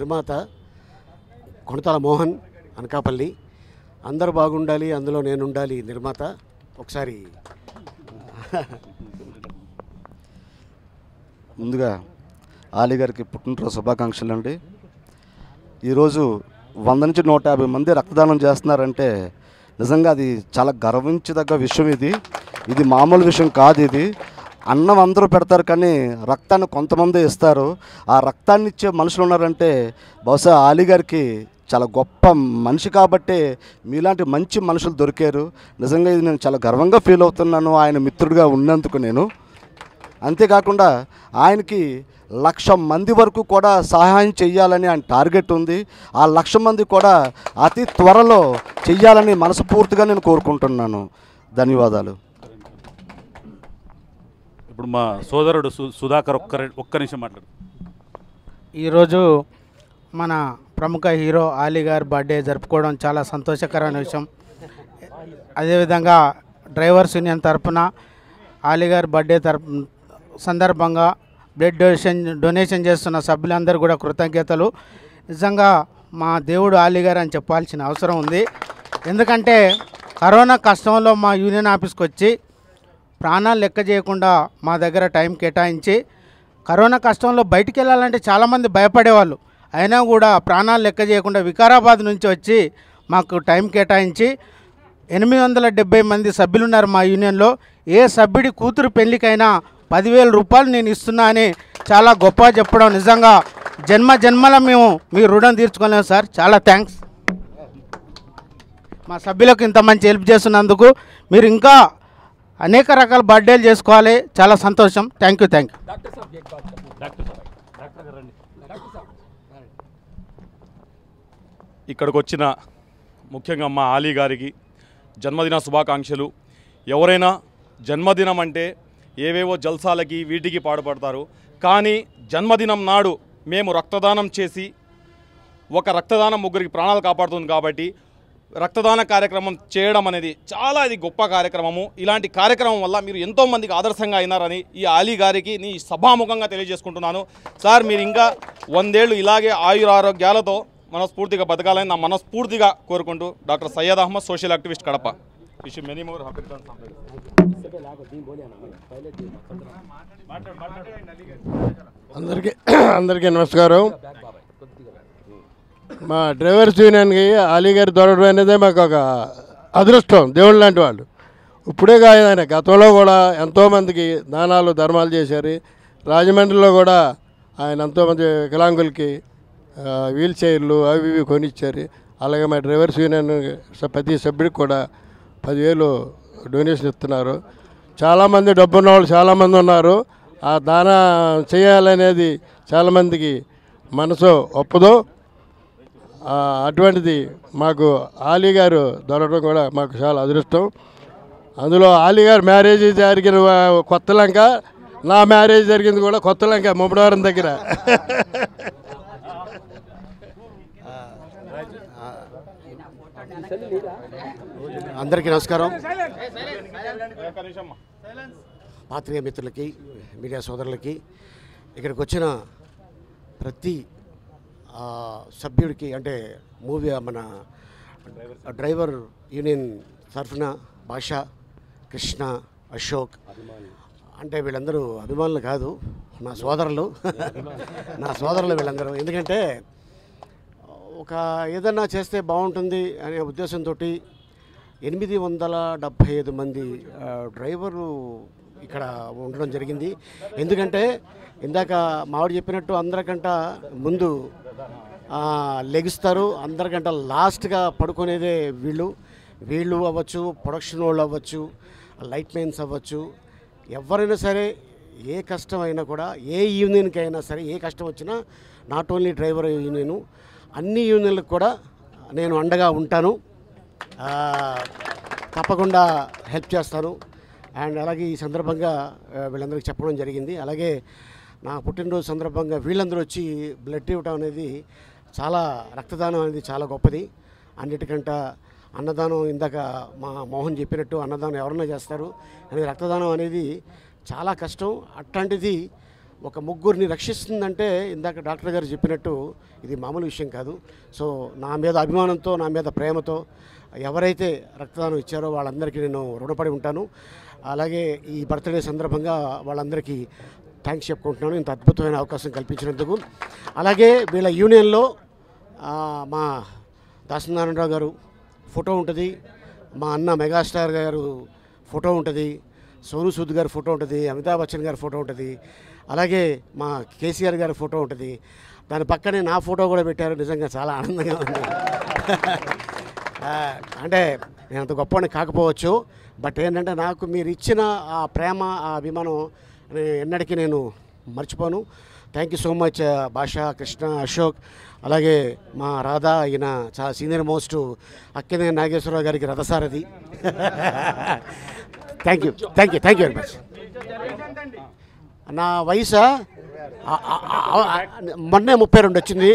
నిర్మాత కొనతాల మోహన్ అనకాపల్లి అందరూ బాగుండాలి అందులో నేను ఉండాలి నిర్మాత ఒకసారి ముందుగా ఆలీ గారికి పుట్టినరోజు శుభాకాంక్షలు అండి ఈరోజు వంద నుంచి నూట యాభై మంది రక్తదానం చేస్తున్నారంటే నిజంగా అది చాలా గర్వించదగ్గ విషయం ఇది ఇది మామూలు విషయం కాదు ఇది అన్నం అందరూ పెడతారు కానీ రక్తాన్ని కొంతమంది ఇస్తారు ఆ రక్తాన్ని ఇచ్చే మనుషులు ఉన్నారంటే బహుశా ఆలీ గారికి చాలా గొప్ప మనిషి కాబట్టే మీలాంటి మంచి మనుషులు దొరికారు నిజంగా ఇది నేను చాలా గర్వంగా ఫీల్ అవుతున్నాను ఆయన మిత్రుడిగా ఉన్నందుకు నేను అంతేకాకుండా ఆయనకి లక్ష మంది వరకు కూడా సహాయం చేయాలని ఆయన టార్గెట్ ఉంది ఆ లక్ష మంది కూడా అతి త్వరలో చెయ్యాలని మనస్ఫూర్తిగా నేను కోరుకుంటున్నాను ధన్యవాదాలు ఇప్పుడు మా సోదరుడు సు సుధాకర్ ఒక్క రె- ఒక్క నిమిషం మాట్లాడు ఈరోజు మన ప్రముఖ హీరో ఆలీ గారి బర్త్డే జరుపుకోవడం చాలా సంతోషకరమైన విషయం అదేవిధంగా డ్రైవర్స్ యూనియన్ తరపున ఆలీ గారి బర్త్డే తరపు సందర్భంగా బ్లడ్ డొనేషన్ డొనేషన్ చేస్తున్న సభ్యులందరూ కూడా కృతజ్ఞతలు నిజంగా మా దేవుడు ఆలీ గారు అని చెప్పాల్సిన అవసరం ఉంది ఎందుకంటే కరోనా కష్టంలో మా యూనియన్ ఆఫీస్కి వచ్చి ప్రాణాలు లెక్క చేయకుండా మా దగ్గర టైం కేటాయించి కరోనా కష్టంలో బయటికి వెళ్ళాలంటే చాలామంది భయపడేవాళ్ళు అయినా కూడా ప్రాణాలు లెక్క చేయకుండా వికారాబాద్ నుంచి వచ్చి మాకు టైం కేటాయించి ఎనిమిది వందల డెబ్బై మంది సభ్యులు ఉన్నారు మా యూనియన్లో ఏ సభ్యుడి కూతురు పెళ్ళికైనా పదివేల రూపాయలు నేను ఇస్తున్నా అని చాలా గొప్పగా చెప్పడం నిజంగా జన్మ జన్మల మేము మీ రుణం తీర్చుకోలేము సార్ చాలా థ్యాంక్స్ మా సభ్యులకు ఇంత మంచి హెల్ప్ చేస్తున్నందుకు మీరు ఇంకా అనేక రకాల బర్త్డేలు చేసుకోవాలి చాలా సంతోషం థ్యాంక్ యూ థ్యాంక్ యూ ఇక్కడికి వచ్చిన ముఖ్యంగా మా ఆలీ గారికి జన్మదిన శుభాకాంక్షలు ఎవరైనా జన్మదినం అంటే ఏవేవో జల్సాలకి వీటికి పాడుపడతారు కానీ జన్మదినం నాడు మేము రక్తదానం చేసి ఒక రక్తదానం ముగ్గురికి ప్రాణాలు కాపాడుతుంది కాబట్టి రక్తదాన కార్యక్రమం చేయడం అనేది చాలా ఇది గొప్ప కార్యక్రమము ఇలాంటి కార్యక్రమం వల్ల మీరు ఎంతో మందికి ఆదర్శంగా అయినారని ఈ ఆలీ గారికి నీ సభాముఖంగా తెలియజేసుకుంటున్నాను సార్ మీరు ఇంకా వందేళ్ళు ఇలాగే ఆయురారోగ్యాలతో మనస్ఫూర్తిగా బతకాలని నా మనస్ఫూర్తిగా కోరుకుంటూ doctor Syed Ahmed social activist Kadapa wish many more happy అందరికీ అందరికీ నమస్కారం మా డ్రైవర్స్ యూనియన్కి అలీ గారి దొరకడం అనేది మాకు ఒక అదృష్టం దేవుళ్ళు లాంటి వాళ్ళు ఇప్పుడే కాదు ఆయన గతంలో కూడా ఎంతోమందికి దానాలు ధర్మాలు చేశారు రాజమండ్రిలో కూడా ఆయన ఎంతోమంది వికలాంగులకి ఆ, వీల్ చైర్లు అవి ఇవి కొనిచ్చారు అలాగే మా డ్రైవర్స్ యూనియన్ స- ప్రతి సభ్యుడికి కూడా పదివేలు డొనేషన్ ఇస్తున్నారు చాలామంది డబ్బున్న వాళ్ళు చాలామంది ఉన్నారు ఆ దాన చేయాలనేది చాలామందికి మనసు ఒప్పదు ఆ, అటువంటిది మాకు ఆలీ గారు దొరకడం కూడా మాకు చాలా అదృష్టం అందులో ఆలీ గారు మ్యారేజ్ జరిగిన వా- కొత్త లంక నా మ్యారేజ్ జరిగింది కూడా కొత్త లంక ముమ్మడివారం దగ్గర అందరికీ నమస్కారం పాత్రికేయ మిత్రులకి మీడియా సోదరులకి ఇక్కడికి వచ్చిన ప్రతి ఆ, సభ్యుడికి అంటే మూవీ మన డ్రైవర్ యూనియన్ తరఫున భాష కృష్ణ అశోక్ అంటే వీళ్ళందరూ అభిమానులు కాదు నా సోదరులు నా సోదరులు వీళ్ళందరూ ఎందుకంటే ఒక ఏదన్నా చేస్తే బాగుంటుంది అనే ఉద్దేశంతో ఎనిమిది వందల డెబ్భై ఐదు మంది ఆ, డ్రైవరు ఇక్కడ ఉండడం జరిగింది ఎందుకంటే ఇందాక మావిడ చెప్పినట్టు అందరికంట ముందు ఆ, లెగుస్తారు అందరికంట లాస్ట్గా పడుకునేదే వీళ్ళు వీళ్ళు అవ్వచ్చు ప్రొడక్షన్ వాళ్ళు అవ్వచ్చు లైట్ మెయిన్స్ అవ్వచ్చు ఎవరైనా సరే ఏ కష్టం అయినా కూడా ఏ యూనియన్కి అయినా సరే ఏ కష్టం వచ్చినా నాట్ ఓన్లీ డ్రైవర్ యూనియన్ అన్ని యూనియన్లకు కూడా నేను అండగా ఉంటాను ఆ, తప్పకుండా హెల్ప్ చేస్తాను అండ్ అలాగే ఈ సందర్భంగా ఆ, వీళ్ళందరికీ చెప్పడం జరిగింది అలాగే నా పుట్టినరోజు సందర్భంగా వీళ్ళందరూ వచ్చి బ్లడ్ ఇవ్వడం అనేది చాలా రక్తదానం అనేది చాలా గొప్పది అన్నిటికంట అన్నదానం ఇందాక మా మోహన్ చెప్పినట్టు అన్నదానం ఎవరన్నా చేస్తారు కానీ రక్తదానం అనేది చాలా కష్టం అట్లాంటిది ఒక ముగ్గురిని రక్షిస్తుందంటే ఇందాక డాక్టర్ గారు చెప్పినట్టు ఇది మామూలు విషయం కాదు సో నా మీద అభిమానంతో నా మీద ప్రేమతో ఎవరైతే రక్తదానం ఇచ్చారో వాళ్ళందరికీ నేను రుణపడి ఉంటాను అలాగే ఈ బర్త్డే సందర్భంగా వాళ్ళందరికీ థ్యాంక్స్ చెప్పుకుంటున్నాను ఇంత అద్భుతమైన అవకాశం కల్పించినందుకు అలాగే వీళ్ళ యూనియన్లో ఆ, మా దాసనారాయణరావు గారు ఫోటో ఉంటుంది మా అన్న మెగాస్టార్ గారు ఫోటో ఉంటుంది సోను సూద్ గారి ఫోటో ఉంటుంది అమితాబ్ బచ్చన్ గారి ఫోటో ఉంటుంది అలాగే మా కేసీఆర్ గారి ఫోటో ఉంటుంది దాని పక్కనే నా ఫోటో కూడా పెట్టారు నిజంగా చాలా ఆనందంగా ఉంది ఆ, అంటే నేను అంత గొప్పని కాకపోవచ్చు బట్ ఏంటంటే నాకు మీరు ఇచ్చిన ఆ ప్రేమ ఆ అభిమానం నేను ఎన్నటికీ నేను మర్చిపోను థ్యాంక్ యూ సో మచ్ భాష కృష్ణ అశోక్ అలాగే మా రాధా ఈయన చాలా సీనియర్ మోస్ట్ అక్కినే నాగేశ్వరరావు గారికి రథసారథి thank you thank you thank you very much నా వయసా ఆ- ఆ- ఆ- ఆ- మొన్నే ముప్పై రెండు వచ్చింది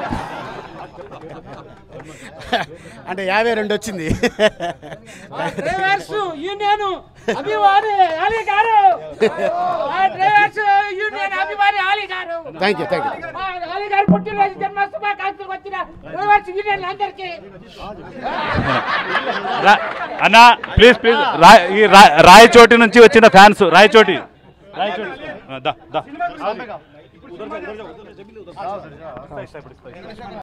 అంటే యాభై రెండు వచ్చింది డ్రైవర్స్ యూనియన్ అభిమాని అలీ గారు ఆ డ్రైవర్స్ యూనియన్ అభిమాని అలీ గారు థ్యాంక్ యూ థ్యాంక్ యూ ఆ అలీ గారు పుట్టినరోజు జన్మ శుభాకాంక్షలు వచ్చిన డ్రైవర్స్ యూనియన్ అందరికీ రా- అన్నా ప్లీజ్ ప్లీజ్ రాయ్ ఈ రా- రాయచోటి నుంచి వచ్చిన ఫ్యాన్స్ రాయచోటి రాయచోటి ఆ, దా దా